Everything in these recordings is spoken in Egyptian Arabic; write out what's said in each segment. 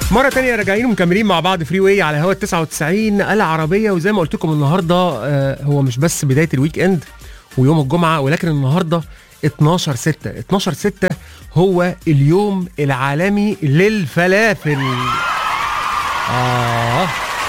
مرة تانية راجعين ومكملين مع بعض فري واي على هوا 99 العربية وزي ما قلت لكم النهاردة آه، هو مش بس بداية الويك اند ويوم الجمعة ولكن النهاردة 12 6 12 6 هو اليوم العالمي للفلافل آه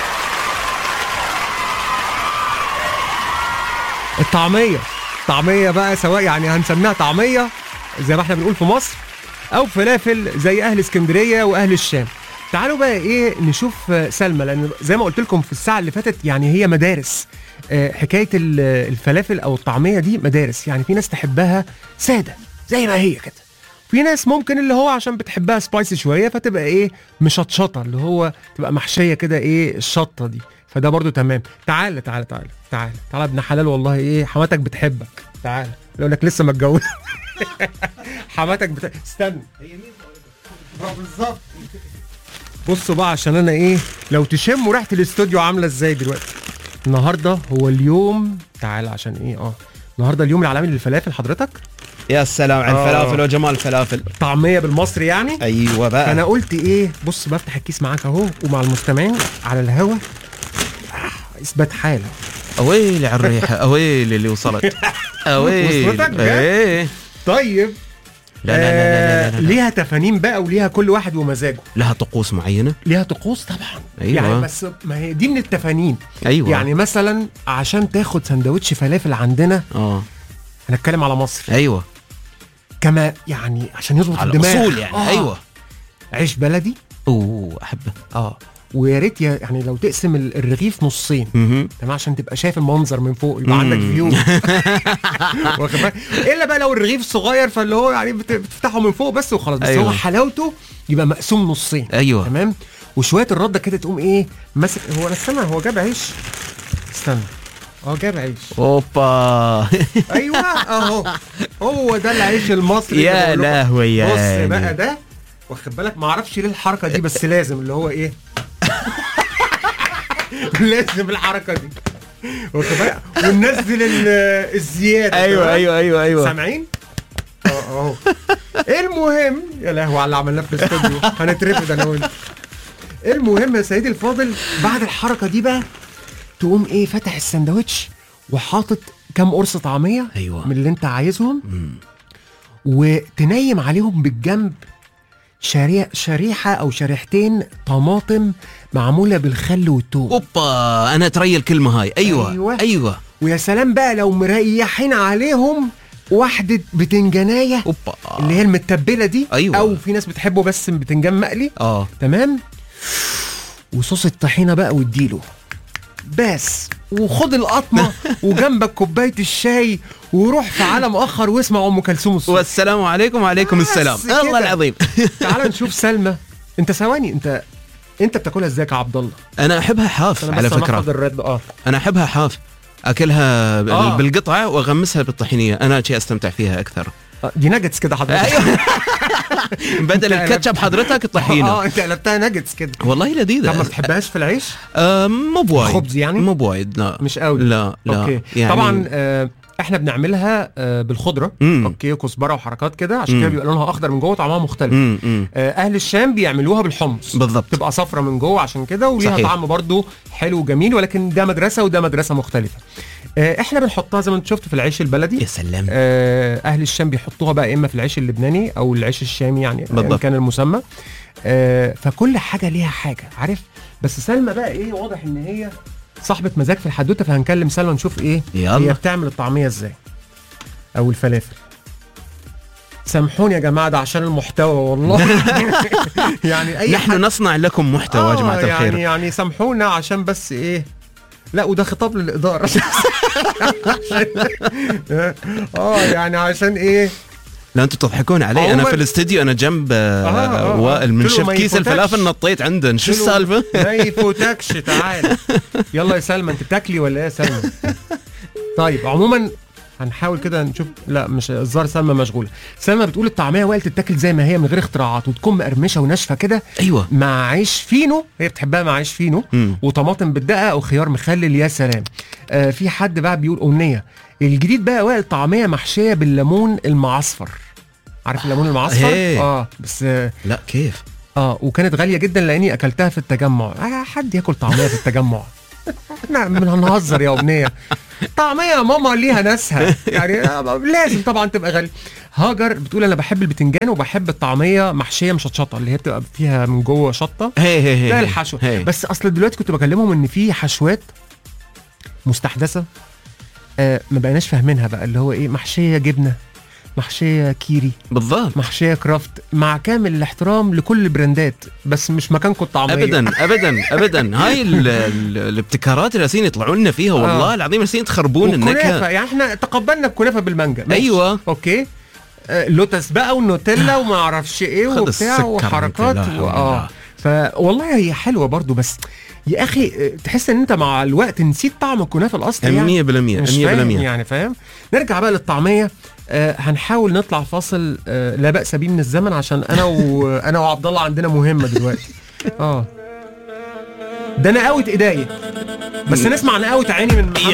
الطعمية طعمية بقى سواء يعني هنسميها طعمية زي ما احنا بنقول في مصر او فلافل زي اهل اسكندريه واهل الشام تعالوا بقى ايه نشوف آه، سلمى لان زي ما قلت لكم في الساعه اللي فاتت يعني هي مدارس آه، حكايه ال- الفلافل او الطعميه دي مدارس يعني في ناس تحبها ساده زي ما هي كده في ناس ممكن اللي هو عشان بتحبها سبايسي شويه فتبقى ايه مشطشطه اللي هو تبقى محشيه كده ايه الشطه دي فده برضو تمام تعال تعال تعال تعال تعال ابن حلال والله ايه حماتك بتحبك تعال يقول لك لسه متجوز حماتك بت... استنى آه، بالظبط بصوا بقى عشان انا ايه لو تشموا ريحه الاستوديو عامله ازاي دلوقتي النهارده هو اليوم تعال عشان ايه اه النهارده اليوم العالمي للفلافل حضرتك يا سلام على آه. الفلافل وجمال الفلافل طعميه بالمصري يعني ايوه بقى انا قلت ايه بص بفتح الكيس معاك اهو ومع المستمعين على الهوا آه، اثبات حاله اويلي على الريحه اويلي اللي وصلت اويلي وصلتك بجد؟ ايه طيب لا لا لا لا, آه، لا, لا, لا. ليها تفانين بقى وليها كل واحد ومزاجه لها طقوس معينه ليها طقوس طبعا أيوة. يعني بس ما هي دي من التفانين ايوه يعني مثلا عشان تاخد سندوتش فلافل عندنا اه هنتكلم على مصر ايوه كما يعني عشان يظبط على الدماغ الاصول يعني آه. ايوه عيش بلدي اوه احبه اه ويا ريت يا- يعني لو تقسم ال- الرغيف نصين مهم. تمام عشان تبقى شايف المنظر من فوق يبقى مم. عندك فيو واخد بالك الا بقى لو الرغيف صغير فاللي هو يعني بت- بتفتحه من فوق بس وخلاص بس أيوة. هو حلاوته يبقى مقسوم نصين ايوه تمام وشويه الرده كده تقوم ايه ماسك هو انا استنى هو جاب عيش استنى اه جاب عيش اوبا ايوه اهو هو ده العيش المصري اللي يا بقول لكم. لهوي يا بص عيني. بقى ده واخد بالك ما اعرفش ليه الحركه دي بس لازم اللي هو ايه لازم الحركه دي واخد بالك وننزل ال- الزياده ايوه تمام؟ ايوه ايوه ايوه سامعين اه اهو المهم يا لهوي على اللي عملناه في الاستوديو هنترفد انا وانت المهم يا سيدي الفاضل بعد الحركه دي بقى تقوم ايه فاتح السندوتش وحاطط كام قرص طعميه أيوة. من اللي انت عايزهم مم. وتنيم عليهم بالجنب شريح شريحه او شريحتين طماطم معموله بالخل والثوم اوبا انا اتريى الكلمه هاي ايوه أيوة. ايوه, أيوة. ويا سلام بقى لو مريحين عليهم واحده بتنجانيه اوبا اللي هي المتبله دي أيوة. او في ناس بتحبه بس بتنجان مقلي اه تمام وصوص الطحينه بقى واديله بس وخد القطمه وجنبك كوبايه الشاي وروح في عالم اخر واسمع ام كلثوم الصبح والسلام عليكم وعليكم بس السلام كده. الله العظيم تعال نشوف سلمى انت ثواني انت انت بتاكلها ازاي يا عبد الله انا احبها حاف انا على بس هنحفظ فكره الرد اه انا احبها حاف اكلها بال- آه. بالقطعه واغمسها بالطحينيه انا شيء استمتع فيها اكثر آه، دي ناجتس كده حضرتك ايوه بدل أنت الكاتشب حضرتك الطحينه اه انت قلبتها ناجتس كده والله لذيذه طب ما بتحبهاش في العيش آه مو بوايد خبز يعني؟ مو بوايد لا مش قوي لا لا اوكي يعني طبعا آه احنا بنعملها آه بالخضره مم. اوكي كزبره وحركات كده عشان كده مم. بيبقى لونها اخضر من جوه طعمها مختلف امم امم آه اهل الشام بيعملوها بالحمص بالضبط تبقى صفرة من جوه عشان كده وليها صحيح. طعم برضو حلو وجميل ولكن ده مدرسه وده مدرسه مختلفه آه احنا بنحطها زي ما انت شفت في العيش البلدي يا سلام آه اهل الشام بيحطوها بقى اما في العيش اللبناني او العيش الشامي يعني ايا بالضبط. كان المسمى آه فكل حاجه ليها حاجه عارف بس سلمى بقى ايه واضح ان هي صاحبه مزاج في الحدوته فهنكلم سلمى نشوف ايه يلا. هي بتعمل الطعميه ازاي او الفلافل سامحوني يا جماعه ده عشان المحتوى والله يعني اي نحن نصنع لكم محتوى يا جماعه يعني الخير يعني سامحونا عشان بس ايه لا وده خطاب للاداره اه يعني عشان ايه لا انتم تضحكون علي انا عموماً- في الاستديو انا جنب آه، آه، آه. وائل من قلت له شفت ما كيس يفوتكش. الفلافل نطيت عنده شو قلت له السالفه ما يفوتكش تعال يلا يا سلمى انت بتاكلي ولا ايه يا سلمى طيب عموما هنحاول كده نشوف لا مش الظاهر سلمى مشغوله سلمى بتقول الطعميه وائل تتاكل زي ما هي من غير اختراعات وتكون مقرمشه وناشفه كده ايوه مع عيش فينو هي بتحبها مع عيش فينو مم. وطماطم بالدقه او خيار مخلل يا سلام آه في حد بقى بيقول امنيه الجديد بقى وائل طعميه محشيه بالليمون المعصفر عارف الليمون المعصفر هي. اه بس آه لا كيف اه وكانت غاليه جدا لاني اكلتها في التجمع آه حد ياكل طعميه في التجمع احنا من هنهزر يا امنيه طعميه يا ماما ليها ناسها يعني آه، لازم طبعا تبقى غاليه هاجر بتقول انا بحب البتنجان وبحب الطعميه محشيه مشطشطه اللي هي بتبقى فيها من جوه شطه هي هي هي ده هي. الحشو هي. بس اصل دلوقتي كنت بكلمهم ان في حشوات مستحدثه آه ما بقيناش فاهمينها بقى اللي هو ايه محشيه جبنه محشيه كيري بالضبط محشيه كرافت مع كامل الاحترام لكل البراندات بس مش مكانكم الطعميه ابدا ابدا ابدا هاي ال- ال- الابتكارات اللي جالسين يطلعوا لنا فيها والله آه. العظيم جالسين تخربون والكنافه النكهه يعني احنا تقبلنا الكنافه بالمانجا ماشي. ايوه اوكي آه، لوتس بقى والنوتيلا وما اعرفش ايه خد وبتاع السكر وحركات أنت، لا حول و- اه الله. فوالله هي حلوه برضو بس يا اخي آه، تحس ان انت مع الوقت نسيت طعم الكنافه الاصلي يعني 100% مش 100% فاهم يعني فاهم نرجع بقى للطعميه آه هنحاول نطلع فاصل آه لا باس به من الزمن عشان انا وانا وعبد الله عندنا مهمه دلوقتي اه ده نقاوة ايديا بس نسمع نقاوة عيني من محمد